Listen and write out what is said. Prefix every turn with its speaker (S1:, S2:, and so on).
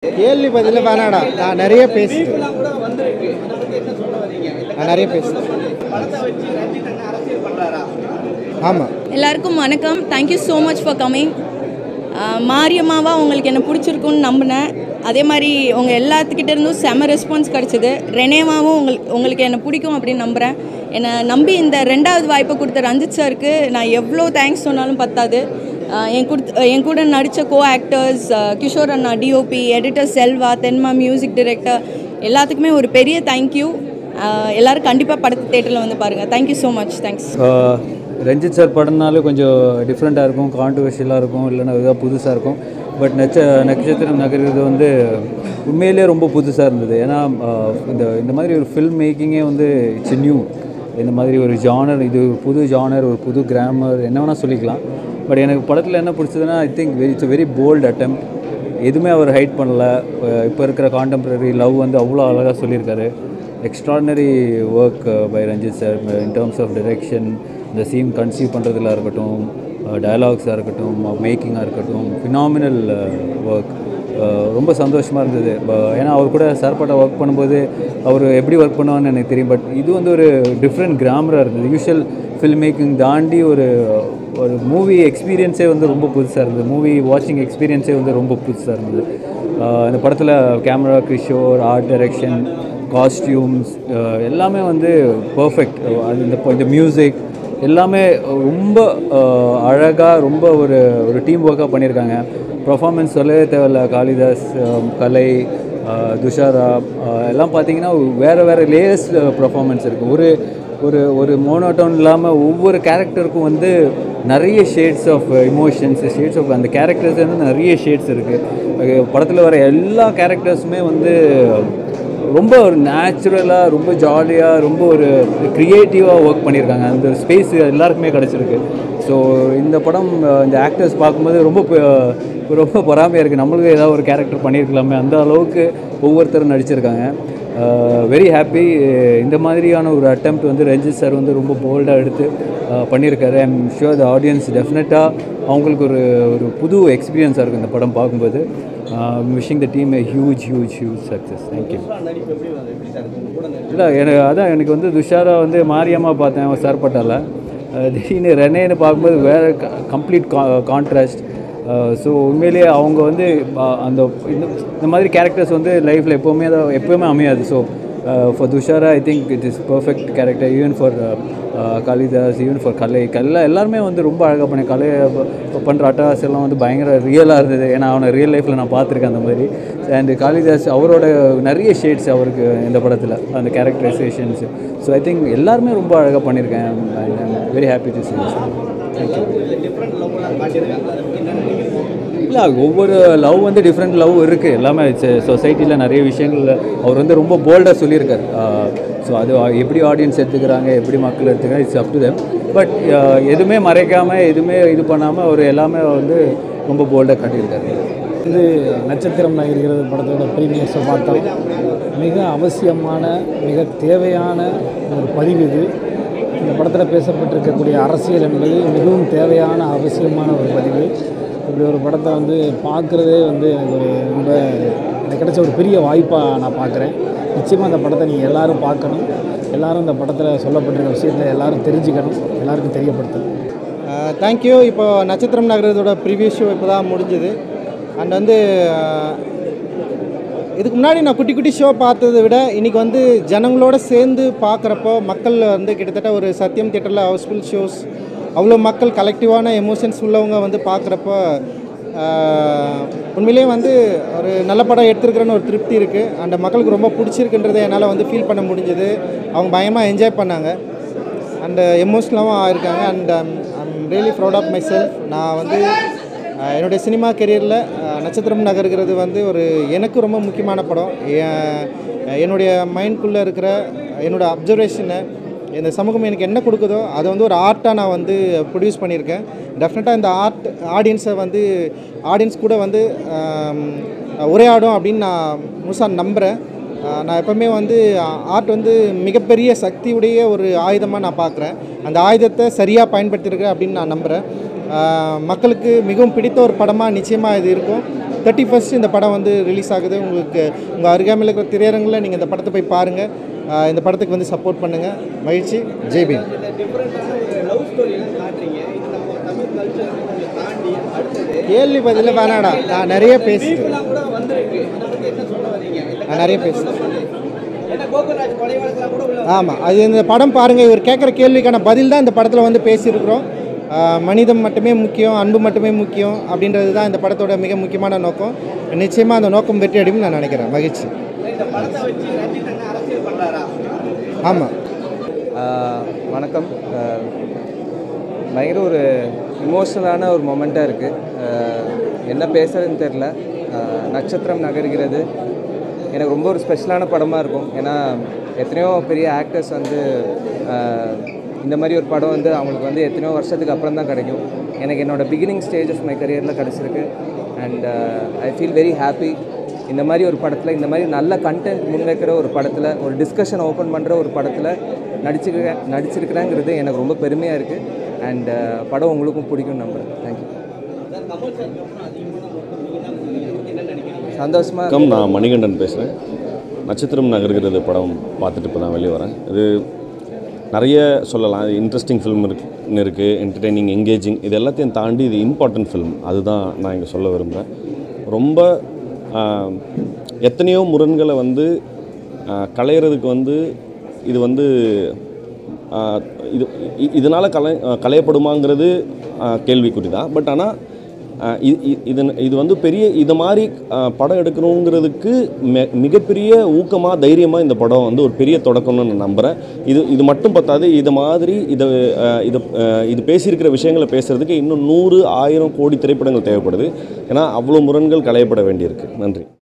S1: கேள்வி பதில வேணாடா நான் நிறைய பேசுகிறேன் நான் நிறைய பேசுகிறேன் ஆமாம்
S2: எல்லாருக்கும் வணக்கம் thank you so much for coming மாரியம்மாவா உங்களுக்கு என்ன பிடிச்சிருக்குன்னு நம்பினேன் அதே மாதிரி உங்கள் எல்லாத்துக்கிட்ட இருந்தும் செம ரெஸ்பான்ஸ் கிடச்சிது ரெனேவாவும் உங்களுக்கு உங்களுக்கு என்ன பிடிக்கும் அப்படின்னு நம்புகிறேன் என்னை நம்பி இந்த ரெண்டாவது வாய்ப்பை கொடுத்த ரஞ்சித் சாருக்கு நான் எவ்வளோ தேங்க்ஸ் சொன்னாலும் பத்தாது ஆஹ் என் கொடுத்து என் கூட நடித்த கோ ஆக்டர்ஸ் கிஷோர் அண்ணா DOP editor Selva Tenma music director எல்லாத்துக்குமே ஒரு பெரிய தேங்க்யூ எல்லோரும் கண்டிப்பாக படத்து தேட்டரில் வந்து பாருங்கள் thank you so much thanks
S3: ah Ranjith sir படம்னாலே கொஞ்சம் டிஃப்ரெண்ட்டாக இருக்கும் கான்ட்ரவர்ஷியலாக இருக்கும் இல்லைன்னா இதாக புதுசாக இருக்கும் பட் நச்ச நட்சத்திரம் நகர்றது வந்து உண்மையிலேயே ரொம்ப புதுசாக இருந்தது ஏன்னா ஆஹ் இந்த இந்த மாதிரி ஒரு ஃபில்ம் மேக்கிங்கே வந்து இட்ஸ் நியூ இந்த மாதிரி ஒரு ஜானர் இது ஒரு புது ஜானர் ஒரு புது கிராமர் என்ன வேணால் சொல்லிக்கலாம் பட் எனக்கு படத்தில் என்ன பிடிச்சதுன்னா I think very it's very bold attempt எதுவுமே அவர் ஹைட் பண்ணல இப்போ இருக்கிற கான்டெம்பரரி லவ் வந்து அவ்வளோ அழகாக சொல்லியிருக்காரு extraordinary work by Ranjith sir in terms of direction இந்த சீன் கன்சீவ் பண்ணுறதுல இருக்கட்டும் டயலாக்ஸாக இருக்கட்டும் மேக்கிங்காக இருக்கட்டும் ஃபினாமினல் ஒர்க் ரொம்ப சந்தோஷமாக இருந்தது ப- ஏன்னா அவர் கூட சார்பாட்டா ஒர்க் பண்ணும்போது அவர் எப்படி ஒர்க் பண்ணுவான்னு எனக்கு தெரியும் பட் இது வந்து ஒரு டிஃப்ரெண்ட் கிராமராக இருந்தது யூஷுவல் ஃபில்ம் மேக்கிங் தாண்டி ஒரு ஒரு மூவி எக்ஸ்பீரியன்ஸே வந்து ரொம்ப புதுசாக இருந்தது மூவி வாட்சிங் எக்ஸ்பீரியன்ஸே வந்து ரொம்ப புதுசாக இருந்தது ஆஹ் இந்த படத்தில் camera Kishore art direction costumes எல்லாமே வந்து பர்ஃபெக்ட் அது இந்த இந்த மியூசிக் எல்லாமே ரொம்ப அழகாக ரொம்ப ஒரு ஒரு டீம் ஒர்க்காக பண்ணியிருக்காங்க பர்ஃபார்மன்ஸ் சொல்லவே தேவையில்ல காளிதாஸ் ஆஹ் கலை ஆஹ் துஷாரா ஆஹ் எல்லாம் பார்த்தீங்கன்னா வேறு வேறு லேயர்ஸ் பர்ஃபார்மன்ஸ் இருக்குது ஒரு ஒரு ஒரு மோனோட்டோன் இல்லாமல் ஒவ்வொரு கேரக்டருக்கும் வந்து நிறைய shades of emotions shades of அந்த கேரக்டர்ஸ் வந்து நிறைய ஷேட்ஸ் இருக்குது படத்தில் வர எல்லா கேரக்டர்ஸுமே வந்து ரொம்ப ஒரு நேச்சுரலாக ரொம்ப ஜாலியாக ரொம்ப ஒரு க்ரியேட்டிவாக ஒர்க் பண்ணியிருக்காங்க அந்த ஒரு ஸ்பேஸ் எல்லாருக்குமே கிடச்சிருக்கு ஸோ இந்த படம் அஹ், இந்த ஆக்டர்ஸ் பார்க்கும்போது ரொம்ப ப- ரொம்ப பொறாமையாக இருக்குது நம்மளுக்கு ஏதாவது ஒரு கேரக்டர் பண்ணியிருக்கலாமே அந்த அளவுக்கு ஒவ்வொருத்தரும் நடிச்சிருக்காங்க வெரி ஹாப்பி இந்த மாதிரியான ஒரு அட்டெம்ப்ட் வந்து ரஞ்சித் சார் வந்து ரொம்ப போல்டாக எடுத்து அஹ், பண்ணியிருக்காரு ஐம் ஷுர் த ஆடியன்ஸ் டெஃபினட்டாக அவங்களுக்கு ஒரு ஒரு புது எக்ஸ்பீரியன்ஸாக இருக்கும் இந்த படம் பார்க்கும்போது wishing the team a huge huge huge success thank you இல்லை எனக்கு அதான் எனக்கு வந்து துஷாரா வந்து மாரியம்மா பார்த்தேன் சார்பட்டால திடீர்னு ரெனேன்னு பார்க்கும்போது வேறு கம்ப்ளீட் கான்ட்ராஸ்ட் ஸோ உண்மையிலேயே அவங்க வந்து அஹ், அந்த இந்த இந்த மாதிரி கேரக்டர்ஸ் வந்து லைஃப்பில் எப்போவுமே தான் எப்போவுமே அமையாது so for Dushara I think it is perfect character even for Kalidas even for Kalai கல்ல எல்லாருமே வந்து ரொம்ப அழகாக பண்ணி கலை பண்ணுற அட்டாஸ் எல்லாம் வந்து பயங்கர ரியலாக இருந்தது ஏன்னா அவனை ரியல் லைஃப்பில் நான் பார்த்துருக்கேன் அந்த மாதிரி அண்ட் காளிதாஸ் அவரோட நிறைய ஷேட்ஸ் அவருக்கு இந்த படத்தில் அந்த கேரக்டரைசேஷன்ஸ் ஸோ ஐ திங்க் எல்லாருமே ரொம்ப அழகாக பண்ணியிருக்கேன் very happy to see this இல்லை ஒவ்வொரு லவ் வந்து டிஃப்ரெண்ட் லவ் இருக்குது எல்லாமே சொசைட்டியில் நிறைய விஷயங்கள் அவர் வந்து ரொம்ப போல்டாக சொல்லியிருக்காரு ஸோ அது எப்படி ஆடியன்ஸ் எடுத்துக்கிறாங்க எப்படி மக்கள் எடுத்துக்கிறாங்க it's up to them but எதுவுமே மறைக்காமல் எதுவுமே இது பண்ணாமல் அவர் எல்லாமே வந்து ரொம்ப போல்டாக காட்டியிருக்காரு
S4: இது நட்சத்திரம் நகர்கிறது படத்தோட ப்ரீமியர்ஸை பார்த்தோம் மிக அவசியமான மிக தேவையான ஒரு பதிவு இது இந்த படத்தில் பேசப்பட்டிருக்கக்கூடிய அரசியல் என்பது மிகவும் தேவையான அவசியமான ஒரு பதிவு இப்படி ஒரு படத்தை வந்து பார்க்குறதே வந்து எனக்கு ஒரு ரொம்ப எனக்கு கிடைச்ச ஒரு பெரிய வாய்ப்பாக நான் பார்க்குறேன் நிச்சயமாக அந்த படத்தை நீங்கள் எல்லாரும் பார்க்கணும் எல்லாரும் இந்த படத்தில் சொல்லப்பட்டிருக்க விஷயத்தை எல்லாரும் தெரிஞ்சுக்கணும் எல்லாருக்கும் தெரியப்படுத்தணும்
S1: தேங்க்யூ இப்போ நட்சத்திரம் நகரத்தோட ப்ரிவியூ ஷோ இப்போ தான் முடிஞ்சுது அண்ட் வந்து அஹ், இதுக்கு முன்னாடி நான் குட்டி குட்டி ஷோ பார்த்ததை விட இன்றைக்கி வந்து ஜனங்களோட சேர்ந்து பார்க்குறப்போ மக்கள் வந்து கிட்டத்தட்ட ஒரு சத்தியம் தியேட்டரில் ஹவுஸ்ஃபுல் ஷோஸ் அவ்வளோ மக்கள் கலெக்டிவான எமோஷன்ஸ் உள்ளவங்க வந்து பார்க்குறப்போ உண்மையிலேயே வந்து ஒரு நல்ல படம் எடுத்திருக்கிறேன்னு ஒரு திருப்தி இருக்குது அந்த மக்களுக்கு ரொம்ப பிடிச்சிருக்குன்றதை என்னால் வந்து ஃபீல் பண்ண முடிஞ்சது அவங்க பயமாக என்ஜாய் பண்ணாங்க அண்ட் எமோஷ்னலாகவும் ஆயிருக்காங்க and I'm really proud of myself நான் வந்து அஹ், என்னுடைய சினிமா கெரியரில் நட்சத்திரம் நகர்கிறது வந்து ஒரு எனக்கு ரொம்ப முக்கியமான படம் என்- என்னுடைய மைண்ட்குள்ளே இருக்கிற என்னோடய அப்சர்வேஷனை இந்த சமூகம் எனக்கு என்ன கொடுக்குதோ அதை வந்து ஒரு ஆர்ட்டாக நான் வந்து ப்ரொடியூஸ் பண்ணியிருக்கேன் டெஃபினட்டாக இந்த ஆர்ட் ஆடியன்ஸை வந்து ஆடியன்ஸ் கூட வந்து ஆம், உரையாடும் அப்படின்னு நான் முழுசாக நம்புகிறேன் ஆஹ் நான் எப்பவுமே வந்து ஆர்ட் வந்து மிகப்பெரிய சக்தியுடைய ஒரு ஆயுதமாக நான் பார்க்குறேன் அந்த ஆயுதத்தை சரியாக பயன்படுத்தியிருக்கேன் அப்படின்னு நான் நம்புகிறேன் மக்களுக்கு மிகவும் பிடித்த ஒரு படமாக நிச்சயமாக இது இருக்கும் தேர்ட்டி ஃபஸ்ட் இந்த படம் வந்து ரிலீஸ் ஆகுது உங்களுக்கு உங்கள் அருகாமையில் இருக்கிற திரையரங்கில் நீங்கள் இந்த படத்தை போய் பாருங்கள் ஆஹ் இந்த படத்துக்கு வந்து சப்போர்ட் பண்ணுங்கள் மகிழ்ச்சி ஜெய்பீம் கேள்வி பதில வேணாடா நான் நிறைய பேசுகிறேன் நான் நிறைய பேசுகிறேன் ஆமாம் அது இந்த படம் பாருங்கள் இவர் கேட்குற கேள்விக்கான பதில் தான் இந்த படத்தில் வந்து பேசியிருக்கிறோம் ஆஹ் மனிதம் மட்டுமே முக்கியம் அன்பு மட்டுமே முக்கியம் அப்படின்றது தான் இந்த படத்தோட மிக முக்கியமான நோக்கம் நிச்சயமாக அந்த நோக்கம் வெற்றி அடையும் நான் நினைக்கிறேன் மகிழ்ச்சி ஆமாம்
S5: ஆஹ் வணக்கம் ஆஹ் பயங்கர ஒரு இமோஷனலான ஒரு மொமெண்ட்டாக இருக்குது என்ன பேசுறதுன்னு தெரில ஆஹ் நட்சத்திரம் நகர்கிறது எனக்கு ரொம்ப ஒரு ஸ்பெஷலான படமாக இருக்கும் ஏன்னா எத்தனையோ பெரிய ஆக்டர்ஸ் வந்து ஆஹ் இந்த மாதிரி ஒரு படம் வந்து அவங்களுக்கு வந்து எத்தனையோ வருஷத்துக்கு அப்புறம் தான் கிடைக்கும் எனக்கு என்னோடய பிகினிங் ஸ்டேஜ் ஆஃப் மை கரியரில் கிடச்சிருக்கு and I feel very happy இந்த மாதிரி ஒரு படத்தில் இந்த மாதிரி நல்ல கண்டென்ட் முன்வைக்கிற ஒரு படத்தில் ஒரு டிஸ்கஷன் ஓப்பன் பண்ணுற ஒரு படத்தில் நடிச்சிருக்கேன் நடிச்சிருக்கிறேங்கிறது எனக்கு ரொம்ப பெருமையாக இருக்குது அண்ட் படம் உங்களுக்கும் பிடிக்கும் நம்புறேன் தேங்க்யூ சந்தோஷமாக
S6: வணக்கம் நான் மணிகண்டன் பேசுகிறேன் நட்சத்திரம் நகர்கிறது படம் பார்த்துட்டு இப்போ தான் வெளியே வரேன் இது நிறைய சொல்லலாம் இன்ட்ரெஸ்டிங் ஃபிலிம் இருக்கு இருக்குது என்டர்டெய்னிங் எங்கேஜிங் இது எல்லாத்தையும் தாண்டி இது இம்பார்ட்டன்ட் ஃபிலிம் அதுதான் நான் இங்கே சொல்ல விரும்புகிறேன் ரொம்ப ஆஹ், எத்தனையோ முரண்களை வந்து ஆஹ், களையிறதுக்கு வந்து இது வந்து ஆஹ், இது இ- இதனால் கலை ஆஹ், களையப்படுமாங்கிறது ஆஹ், கேள்விக்குறி தான் பட் ஆனால் ஆஹ் இ- இ- இது இது வந்து பெரிய இது மாதிரி ஆஹ், படம் எடுக்கணுங்கிறதுக்கு மெ மிகப்பெரிய ஊக்கமாக தைரியமாக இந்த படம் வந்து ஒரு பெரிய தொடக்கம்னு நான் நம்புகிறேன் இது இது மட்டும் பத்தாது இது மாதிரி இதை ஆஹ், இது ஆஹ், இது பேசியிருக்கிற விஷயங்களை பேசுகிறதுக்கு இன்னும் நூறு ஆயிரம் கோடி திரைப்படங்கள் தேவைப்படுது ஏன்னா அவ்வளோ முரண்கள் களையப்பட வேண்டியிருக்கு நன்றி